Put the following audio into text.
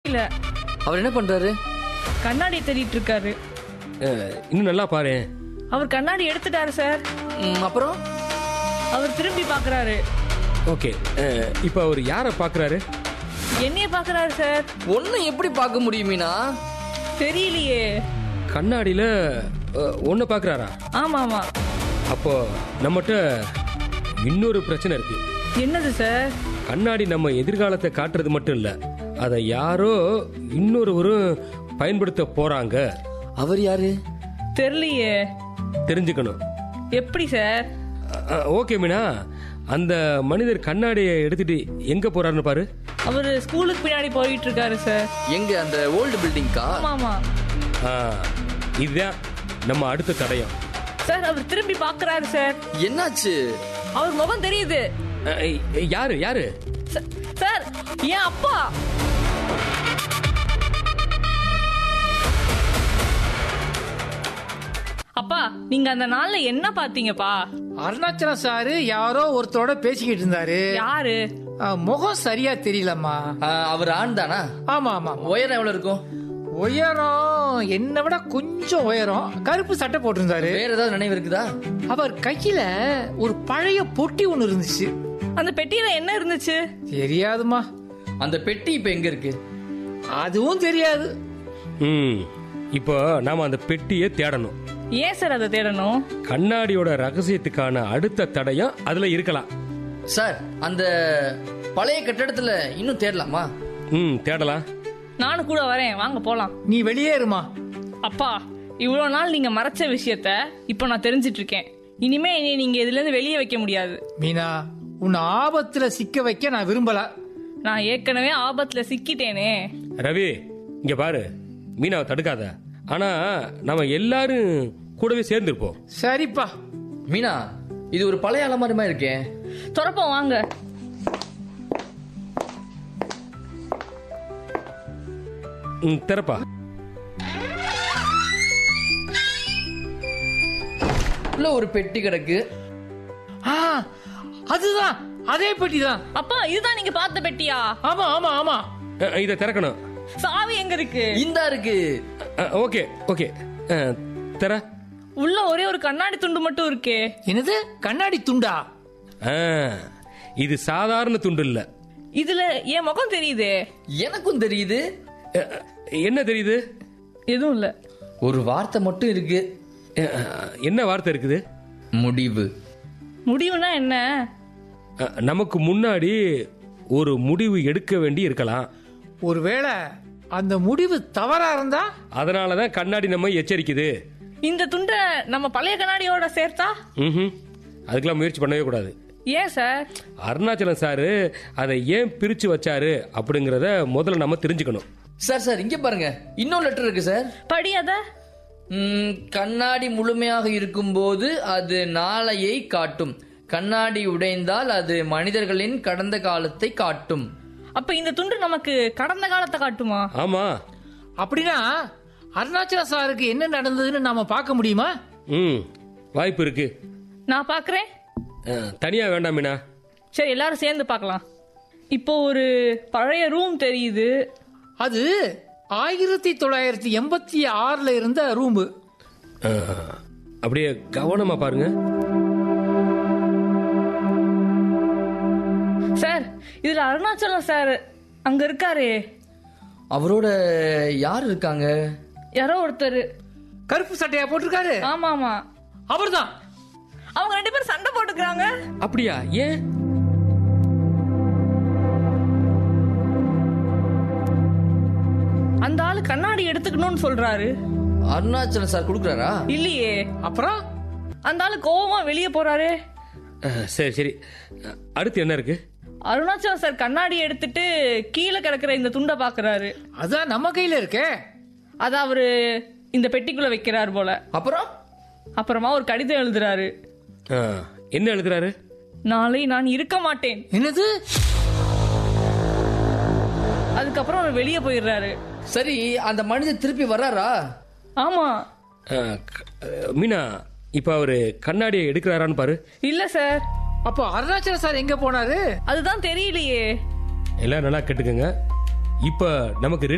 தெரியல அவர் என்ன பண்றாரு கண்ணாடி தேடிட்டு இருக்காரு அஹ், இன்னும் நல்லா பாரு அவர் கண்ணாடி எடுத்துட்டாரு சார் ம், அப்புறம் அவர் திரும்பி பாக்குறாரு ஓகே அஹ், இப்போ அவர் யாரை பார்க்குறாரு என்னைய பாக்குறாரு சார் ஒன்னும் எப்படி பார்க்க முடியும் மீனா தெரியலையே கண்ணாடியில் ஒன்றை பார்க்குறாரா ஆமா ஆமா அப்போ நம்மகிட்ட இன்னொரு பிரச்சனை இருக்கு என்னது சார் கண்ணாடி நம்ம எதிர்காலத்தை காட்டுறது மட்டும் இல்லை அதை யாரோ இன்னொருவரும் பயன்படுத்த போறாங்க அவர் யாரு தெரியலையே தெரிஞ்சுக்கணும் எப்படி சார் அஹ், ஓகே மீனா அந்த மனிதர் கண்ணாடியை எடுத்துட்டு எங்க போறாருன்னு பாரு அவரு ஸ்கூலுக்கு பின்னாடி போயிட்டு இருக்காரு சார் எங்க அந்த ஓல்டு பில்டிங்க்கா ஆமா ஆமா ஆ, இதுதான் நம்ம அடுத்த தடயம் சார் அவர் திரும்பி பாக்குறாரு சார் என்னாச்சு அவர் முகம் தெரியுது அஹ், யாரு யாரு ச- சார் என் அப்பா அப்பா நீங்க அந்த நாள்ல என்ன பாத்தீங்கப்பா அருணாச்சலம் சாரு யாரோ ஒருத்தரோட பேசிக்கிட்டு இருந்தாரு யாரு ஆ, முகம் சரியா தெரியலம்மா ஆ, அவர் ஆண் தானா ஆமா ஆமா உயரம் எவ்வளவு இருக்கும் உயரம் என்னை விட கொஞ்சம் உயரம் கருப்பு சட்டை போட்டிருந்தாரு வேற ஏதாவது நினைவு இருக்குதா அவர் கையில ஒரு பழைய பொட்டி ஒண்ணு இருந்துச்சு அந்த பெட்டியில என்ன இருந்துச்சு தெரியாதுமா அந்த பெட்டி இப்ப எங்க இருக்கு அதுவும் தெரியாது ம் இப்போ நாம அந்த பெட்டியை தேடணும் ஏன் சார் அதை தேடணும் கண்ணாடியோட ரகசியத்துக்கான அடுத்த தடயம் அதுல இருக்கலாம் சார் அந்த பழைய கட்டடத்துல இன்னும் தேடலாமா ம் தேடலாம் நானும் கூட வரேன் வாங்க போலாம் நீ வெளியே இருமா அப்பா இவ்வளவு நாள் நீங்க மறைச்ச விஷயத்த இப்போ நான் தெரிஞ்சிட்டு இருக்கேன் இனிமே என்னை நீங்க இதுல இருந்து வெளியே வைக்க முடியாது மீனா உன்னை ஆபத்துல சிக்க வைக்க நான் விரும்பல நான் ஏற்கனவே ஆபத்துல சிக்கிட்டேனே ரவி இங்க பாரு மீனாவை தடுக்காத ஆனா நம்ம எல்லாரும் கூடவே சேர்ந்துருப்போம் சரிப்பா மீனா இது ஒரு பழைய அலமாரி மாதிரி இருக்கே துறப்போம் வாங்க ம் திறப்பா உள்ள ஒரு பெட்டி கிடக்கு ஆ அதுதான் அதே பெட்டி தான் அப்பா இதுதான் நீங்க பார்த்த பெட்டியா ஆமா ஆமா ஆமா அஹ், இதை திறக்கணும் சாவி எங்க இருக்கு இந்தா இருக்கு அஹ், ஓகே ஓகே அஹ், திற உள்ள ஒரே ஒரு கண்ணாடி துண்டு மட்டும் இருக்கே என்னது கண்ணாடி துண்டா ஆ, இது சாதாரண துண்டு இல்ல இதுல என் முகம் தெரியுதே எனக்கும் தெரியுது அஹ், என்ன தெரியுது எதுவும் இல்ல ஒரு வார்த்தை மட்டும் இருக்கு அஹ், என்ன வார்த்தை இருக்குது முடிவு முடிவுனா என்ன அஹ், நமக்கு முன்னாடி ஒரு முடிவு எடுக்க வேண்டி இருக்கலாம் ஒருவேளை அந்த முடிவு தவறா இருந்தா அதனாலதான் கண்ணாடி நம்ம எச்சரிக்குது இந்த துண்டை நம்ம பழைய கண்ணாடியோட சேர்த்தா ம்ஹும். அதுக்கெல்லாம் முயற்சி பண்ணவே கூடாது ஏன் சார் அருணாச்சலம் சாரு அதை ஏன் பிரிச்சு வச்சாரு அப்படிங்கறத முதல்ல நம்ம தெரிஞ்சுக்கணும் சார் சார் இங்க பாருங்க இன்னொரு லெட்டர் இருக்கு சார் படி அத ம், கண்ணாடி முழுமையாக இருக்கும்போது அது நாளையை காட்டும் கண்ணாடி உடைந்தால் அது மனிதர்களின் கடந்த காலத்தை காட்டும் அப்ப இந்த துண்டு நமக்கு கடந்த காலத்தை காட்டுமா ஆமா அப்படின்னா அருணாச்சல சாருக்கு என்ன நடந்ததுன்னு நாம பார்க்க முடியுமா ம் வாய்ப்பு இருக்கு நான் பாக்குறேன் அஹ், தனியா வேண்டாம் மீனா சரி எல்லாரும் சேர்ந்து பார்க்கலாம் இப்போ ஒரு பழைய ரூம் தெரியுது அது ஆயிரத்தி தொள்ளாயிரத்தி எண்பத்தி ஆறுல இருந்த ரூம்பு அஹ், அப்படியே கவனமா பாருங்க சார் இதுல அருணாச்சலம் சார் அங்க இருக்காரே அவரோட யார் இருக்காங்க யாரோ ஒருத்தர் கருப்பு சட்டையா போட்டிருக்காரு ஆமா ஆமா அவர்தான் அவங்க ரெண்டு பேரும் சண்டை போட்டுக்கிறாங்க அப்படியா ஏன் அந்த ஆளு கண்ணாடி எடுத்துக்கணும்னு சொல்றாரு அருணாச்சலம் சார் கொடுக்குறாரா இல்லையே அப்புறம் அந்த ஆளு கோவமா வெளியே போறாரு அஹ், சரி சரி அஹ், அடுத்து என்ன இருக்கு அருணாச்சலம் சார் கண்ணாடி எடுத்துட்டு கீழே கிடக்குற இந்த துண்டை பாக்குறாரு அதான் நம்ம கையில இருக்கே அத அவரு இந்த பெட்டிக்குள்ள வைக்கிறாரு போல அப்புறம் அப்புறமா ஒரு கடிதம் எழுதுறாரு அஹ், என்ன எழுதுறாரு நாளை நான் இருக்க மாட்டேன் என்னது அதுக்கப்புறம் அவர் வெளியே போயிடுறாரு சரி அந்த மனிதர் திருப்பி வர்றாரா ஆமா அஹ், க- அஹ், மீனா இப்ப அவரு கண்ணாடியை எடுக்கிறாரான்னு பாரு இல்ல சார் அப்போ அருணாச்சல சார் எங்க போனாரு அதுதான் தெரியலையே எல்லாம் நல்லா கேட்டுக்கங்க இப்ப நமக்கு